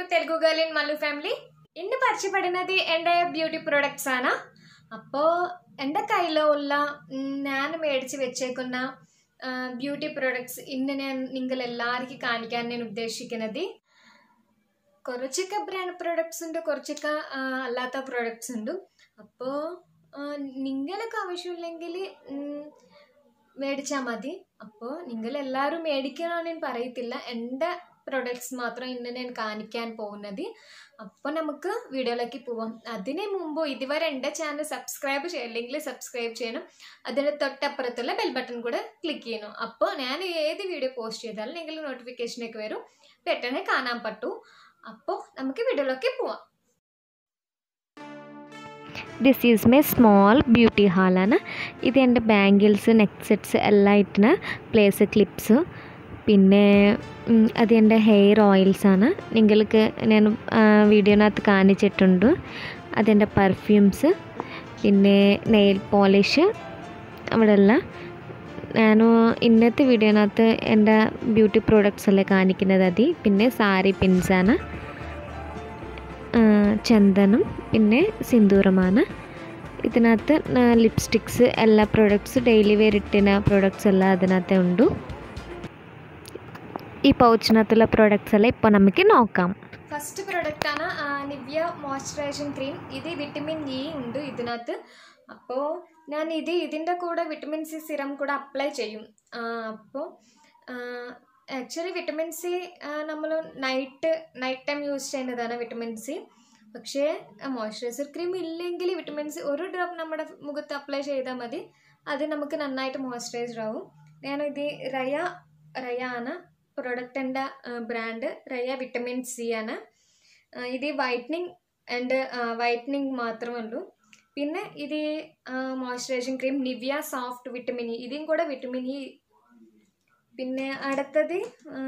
Telugu girl in Mallu family ഇന്ന് പരിചയപ്പെടുന്നത് എൻ്റെ ബ്യൂട്ടി പ്രൊഡക്ട്സ് ആണ് അപ്പോൾ എൻ്റെ കയ്യിലുള്ള ഉം, ഞാൻ മേടിച്ച് വെച്ചേക്കുന്ന ബ്യൂട്ടി പ്രൊഡക്ട്സ് ഇന്ന് ഞാൻ നിങ്ങൾ എല്ലാവർക്കും കാണിക്കാൻ ഞാൻ ഉദ്ദേശിക്കുന്നത് കുറച്ചൊക്കെ ബ്രാൻഡ് പ്രൊഡക്ട്സ് ഉണ്ട് കുറച്ചൊക്കെ ആ, അല്ലാത്ത പ്രൊഡക്ട്സ് ഉണ്ട് അപ്പോൾ നിങ്ങൾക്ക് ആവശ്യമില്ലെങ്കിൽ മേടിച്ചാൽ മതി അപ്പോൾ നിങ്ങൾ എല്ലാവരും മേടിക്കണമെന്ന് ഞാൻ പറയത്തില്ല എൻ്റെ പ്രൊഡക്ട്സ് മാത്രം ഇന്ന് ഞാൻ കാണിക്കാൻ പോകുന്നത് അപ്പോൾ നമുക്ക് വീഡിയോയിലേക്ക് പോവാം അതിന് മുമ്പ് ഇതുവരെ എൻ്റെ ചാനൽ സബ്സ്ക്രൈബ് ചെയ്യില്ലെങ്കിൽ സബ്സ്ക്രൈബ് ചെയ്യണം അതിന് തൊട്ടപ്പുറത്തുള്ള ബെൽ ബട്ടൺ കൂടെ ക്ലിക്ക് ചെയ്യണം അപ്പോൾ ഞാൻ ഏത് വീഡിയോ പോസ്റ്റ് ചെയ്താലും നിങ്ങൾ നോട്ടിഫിക്കേഷനൊക്കെ വരും പെട്ടെന്ന് കാണാൻ പറ്റൂ അപ്പോൾ നമുക്ക് വീഡിയോയിലേക്ക് പോവാം this is my small beauty ഹാളാണ് ഇത് എൻ്റെ ബാംഗിൾസ് നെക്ക് സെറ്റ്സ് എല്ലാം ഇട്ടിന് പ്ലേസ് ക്ലിപ്സ് പിന്നെ ഉം, അത് എൻ്റെ ഹെയർ ഓയിൽസാണ് നിങ്ങൾക്ക് ഞാൻ വീഡിയോനകത്ത് കാണിച്ചിട്ടുണ്ട് അതെൻ്റെ പെർഫ്യൂംസ് പിന്നെ നെയിൽ പോളിഷ് അവിടെ എല്ലാം ഞാൻ ഇന്നത്തെ വീഡിയോനകത്ത് എൻ്റെ ബ്യൂട്ടി പ്രോഡക്റ്റ്സ് എല്ലാം കാണിക്കുന്നത് അതി പിന്നെ സാരി പിൻസാണ് ആ, ചന്ദനം പിന്നെ സിന്ദൂരമാണ് ഇതിനകത്ത് ലിപ്സ്റ്റിക്സ് എല്ലാ പ്രൊഡക്ട്സ് ഡെയിലി വെയർ ഇട്ടിന പ്രൊഡക്ട്സ് എല്ലാം അതിനകത്ത് ഉണ്ട് ഈ പൗച്ചിനകത്തുള്ള പ്രൊഡക്ട്സ് എല്ലാം ഇപ്പോൾ നമുക്ക് നോക്കാം ഫസ്റ്റ് പ്രൊഡക്റ്റ് ആണ് നിവ്യ മോയ്സ്ചറൈസിങ് ക്രീം ഇത് വിറ്റമിൻ ഇ ഉണ്ട് ഇതിനകത്ത് അപ്പോൾ ഞാൻ ഇത് ഇതിൻ്റെ കൂടെ വിറ്റമിൻ സി സിറം കൂടെ അപ്ലൈ ചെയ്യും അപ്പോൾ ആക്ച്വലി വിറ്റമിൻ സി നമ്മൾ നൈറ്റ് നൈറ്റ് ടൈം യൂസ് ചെയ്യുന്നതാണ് വിറ്റമിൻ സി പക്ഷേ മോയ്സ്ചറൈസർ ക്രീം ഇല്ലെങ്കിൽ വിറ്റമിൻ സി ഒരു ഡ്രോപ്പ് നമ്മുടെ മുഖത്ത് അപ്ലൈ ചെയ്താൽ മതി അത് നമുക്ക് നന്നായിട്ട് മോയ്സ്ചറൈസ്ഡ് ആവും ഞാനിത് റയ റയ ആണ് പ്രൊഡക്റ്റിൻ്റെ ബ്രാൻഡ് റയ വിറ്റമിൻ സി ആണ് ആ, ഇത് വൈറ്റനിങ് ആൻഡ് വൈറ്റനിങ് മാത്രമേ ഉള്ളൂ പിന്നെ ഇത് moisturising cream Nivea soft vitamin E ഇതും കൂടെ വിറ്റമിൻ ഇ പിന്നെ അടുത്തത് ആ,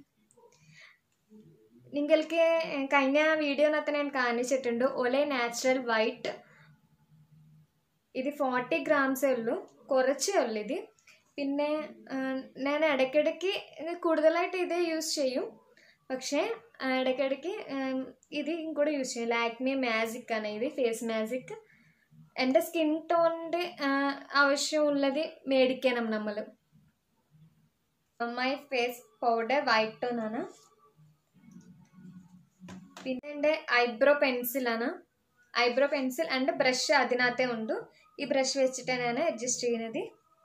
നിങ്ങൾക്ക് കഴിഞ്ഞ വീഡിയോനകത്ത് ഞാൻ കാണിച്ചിട്ടുണ്ട് ഒലെ നാച്ചുറൽ വൈറ്റ് ഇത് ഫോർട്ടി ഗ്രാംസേ ഉള്ളൂ കുറച്ചേ ഉള്ളൂ ഇത് പിന്നെ ആ, ഞാൻ ഇടയ്ക്കിടയ്ക്ക് ഇത് കൂടുതലായിട്ട് ഇത് യൂസ് ചെയ്യും പക്ഷേ ആ, ഇടയ്ക്കിടയ്ക്ക് ഉം, ഇത് കൂടെ യൂസ് ചെയ്യും ലാക്മി മാജിക് ആണ് ഇത് ഫേസ് മാജിക് എൻ്റെ സ്കിൻ ടോണിൻ്റെ ആവശ്യമുള്ളത് മേടിക്കണം നമ്മൾ my face powder white tone ആണ് പിന്നെ എൻ്റെ ഐബ്രോ പെൻസിലാണ് ഐബ്രോ പെൻസിൽ ആൻഡ് ബ്രഷ് അതിനകത്തേ ഉണ്ട് ഈ ബ്രഷ് വെച്ചിട്ടാണ് ഞാൻ അഡ്ജസ്റ്റ് ചെയ്യുന്നത്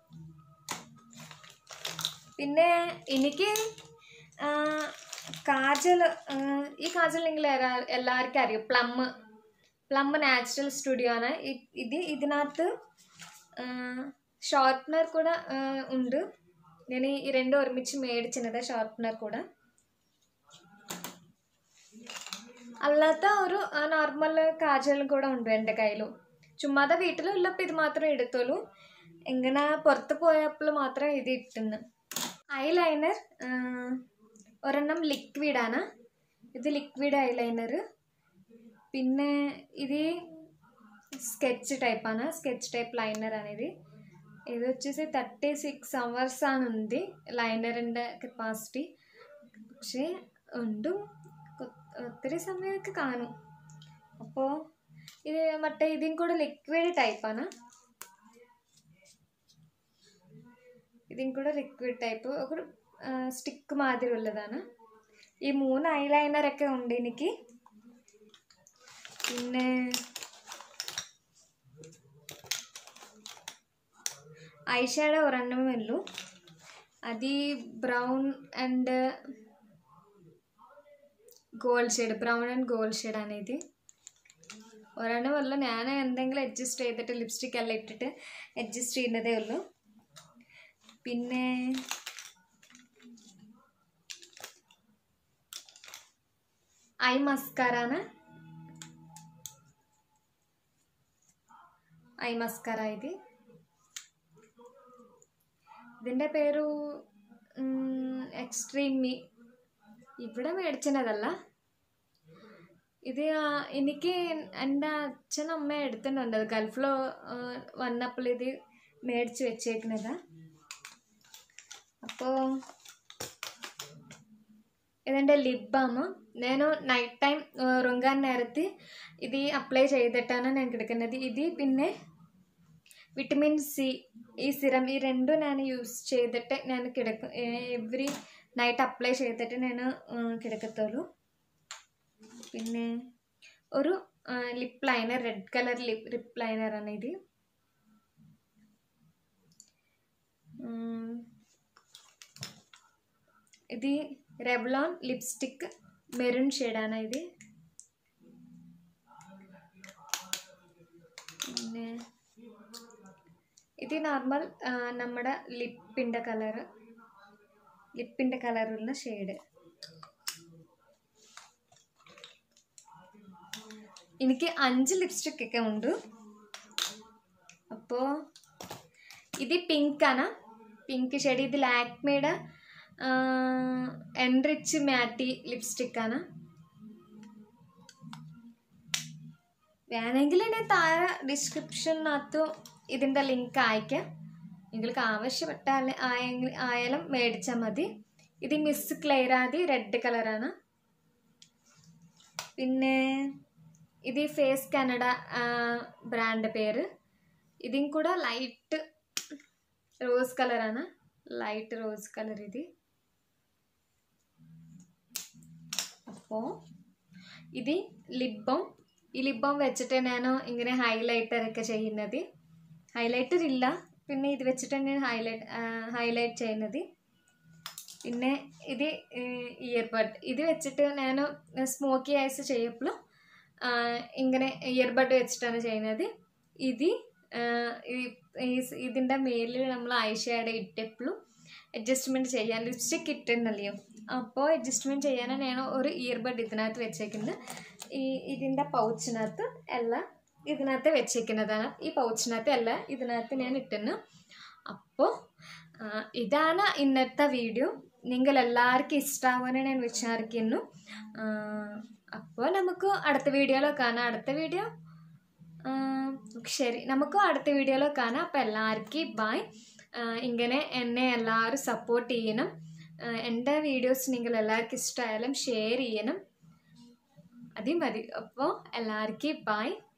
പിന്നെ എനിക്ക് ആ, കാജൽ ആ, ഈ കാജൽ നിങ്ങൾ എല്ലാ- എല്ലാവർക്കും അറിയും പ്ലം പ്ലം നാച്ചുറൽ സ്റ്റുഡിയോ ആണ് ഇ- ഇത് ഇതിനകത്ത് ഷോർട്ട്നർ കൂടെ ആ, ഉണ്ട് ഞാൻ ഈ രണ്ടും ഒരുമിച്ച് മേടിച്ചിരുന്നത് ഷോർട്ട്നർ കൂടെ അല്ലാത്ത ഒരു നോർമൽ കാജലും കൂടെ ഉണ്ട് എൻ്റെ കയ്യിലും ചുമ്മാതെ വീട്ടിലുള്ളപ്പോൾ ഇത് മാത്രമേ എടുത്തുള്ളൂ എങ്ങനെ പുറത്ത് പോയപ്പോൾ മാത്രം ഇത് ഇട്ടുന്നു ഐലൈനർ ഒരെണ്ണം ലിക്വിഡാണ് ഇത് ലിക്വിഡ് ഐലൈനർ പിന്നെ ഇത് സ്കെച്ച് ടൈപ്പാണ് സ്കെച്ച് ടൈപ്പ് ലൈനറാണ് ഇത് ഇത് వచ్చేసి థర్టీ సిక్స్ అవర్స్ అని ఉంది ലൈനറിൻ്റെ കപ്പാസിറ്റി പക്ഷേ ഉണ്ട് കൊ- ഒത്തിരി സമയമൊക്കെ കാണും അപ്പോൾ ഇത് മറ്റേ ഇതിൻ കൂടെ ലിക്വിഡ് ടൈപ്പാണ് ഇതിൻ കൂടെ ലിക്വിഡ് ടൈപ്പ് ഒരു സ്റ്റിക്ക് മാതിരി ഉള്ളതാണ് ഈ മൂന്ന് ഐലൈനറൊക്കെ ഉണ്ട് എനിക്ക് പിന്നെ ഐഷാഡോ ഒരെണ്ണമേ ഉള്ളൂ അത് ഈ brown and gold shade brown and gold ഷെയ്ഡാണ് ഇത് ഒരെണ്ണം ഉള്ളൂ ഞാൻ എന്തെങ്കിലും അഡ്ജസ്റ്റ് ചെയ്തിട്ട് ലിപ്സ്റ്റിക് എല്ലാം ഇട്ടിട്ട് അഡ്ജസ്റ്റ് ചെയ്യുന്നതേ ഉള്ളൂ പിന്നെ ഐ മസ്കാറാണ് ഐ മസ്കാര ഇത് ഇതിൻ്റെ പേരു എക്സ്ട്രീം മീ ഇവിടെ മേടിച്ചതല്ല ഇത് ആ, എനിക്ക് എൻ്റെ അച്ഛനും അമ്മ എടുത്തിട്ടുണ്ട് അത് ഗൾഫിൽ വന്നപ്പോൾ ഇത് മേടിച്ച് വെച്ചേക്കുന്നതാ അപ്പോൾ ഇതെൻ്റെ ലിപ് ബാം నేను నైట్ టైం రుంగాన్ నేరത്തി ఇది అప్లై ചെയ്തിട്ടാണ് ഞാൻ കിടക്കുന്നത് ഇത് പിന്നെ വിറ്റമിൻ സി ഈ സിറം ഈ രണ്ടും ഞാൻ യൂസ് ചെയ്തിട്ട് ഞാൻ കിടക്കും എവറി നൈറ്റ് അപ്ലൈ ചെയ്തിട്ട് ഞാൻ കിടക്കത്തുള്ളൂ പിന്നെ ഒരു lip liner red colour lip lip ലൈനറാണ് ഇത് ഉം, ఇది రెవ్లాన్ లిప్స్టిక్ మెరూన్ షేడాണ് ഇത് പിന്നെ ഇത് നോർമൽ നമ്മുടെ ലിപ്പിൻ്റെ കളറ് ലിപ്പിൻ്റെ കളറുള്ള ഷെയ്ഡ് എനിക്ക് അഞ്ച് ലിപ്സ്റ്റിക് ഒക്കെ ഉണ്ട് അപ്പോൾ ഇത് പിങ്ക് ആണ് പിങ്ക് ഷെയ്ഡ് ഇത് ലാക്മേയുടെ എൻറിച്ച് മാറ്റി ലിപ്സ്റ്റിക് ആണ് വേണമെങ്കിൽ ഞാൻ താഴെ ഡിസ്ക്രിപ്ഷനകത്ത് ഇതിൻ്റെ ലിങ്ക് അയക്കാം നിങ്ങൾക്ക് ആവശ്യപ്പെട്ടാൽ ആയെങ്കിൽ ആയാലും മേടിച്ചാൽ മതി ഇത് മിസ് ക്ലെയറാതി റെഡ് കളറാണ് പിന്നെ ഇത് ഫേസ് കാനഡ ബ്രാൻഡ് പേര് ഇതും കൂടെ ലൈറ്റ് റോസ് കളറാണ് ലൈറ്റ് റോസ് കളർ ഇത് അപ്പോൾ ഇത് ലിബം ഈ ലിബം വെച്ചിട്ട് ഞാൻ ഇങ്ങനെ ഹൈലൈറ്റർ ഒക്കെ ചെയ്യുന്നത് ഹൈലൈറ്റർ ഇല്ല പിന്നെ ഇത് വെച്ചിട്ട് തന്നെയാണ് ഹൈലൈറ്റ് ഹൈലൈറ്റ് ചെയ്യുന്നത് പിന്നെ ഇത് ഇയർബഡ് ഇത് വെച്ചിട്ട് ഞാൻ സ്മോക്കി ഐസ് ചെയ്യപ്പോഴും ഇങ്ങനെ ഇയർബഡ് വെച്ചിട്ടാണ് ചെയ്യുന്നത് ഇത് ഇതിൻ്റെ മേലിൽ നമ്മൾ ഐ ഷാഡ് ഇട്ടപ്പോഴും അഡ്ജസ്റ്റ്മെൻറ്റ് ചെയ്യാൻ ലിപ്സ്റ്റിക് ഇട്ടെന്നല്ലയോ അപ്പോൾ അഡ്ജസ്റ്റ്മെൻറ്റ് ചെയ്യാനാണ് ഞാൻ ഒരു ഇയർബഡ് ഇതിനകത്ത് വെച്ചേക്കുന്നത് ഈ ഇതിൻ്റെ പൗച്ചിനകത്ത് എല്ലാം ഇതിനകത്ത് വെച്ചേക്കുന്നതാണ് ഈ പൗച്ചിനകത്ത് എല്ലാം ഇതിനകത്ത് ഞാൻ ഇട്ടുന്നു അപ്പോൾ ഇതാണ് ഇന്നത്തെ വീഡിയോ നിങ്ങൾ എല്ലാവർക്കും ഇഷ്ടമാവുമെന്ന് ഞാൻ വിചാരിക്കുന്നു അപ്പോൾ നമുക്ക് അടുത്ത വീഡിയോയിൽ കാണാം അടുത്ത വീഡിയോ ശരി നമുക്ക് അടുത്ത വീഡിയോയിൽ കാണാം അപ്പോൾ എല്ലാവർക്കും ബായ് ഇങ്ങനെ എന്നെ എല്ലാവരും സപ്പോർട്ട് ചെയ്യണം എൻ്റെ വീഡിയോസ് നിങ്ങൾ എല്ലാവർക്കും ഇഷ്ടമായാലും ഷെയർ ചെയ്യണം അതി മതി അപ്പോൾ എല്ലാവർക്കും ബായ്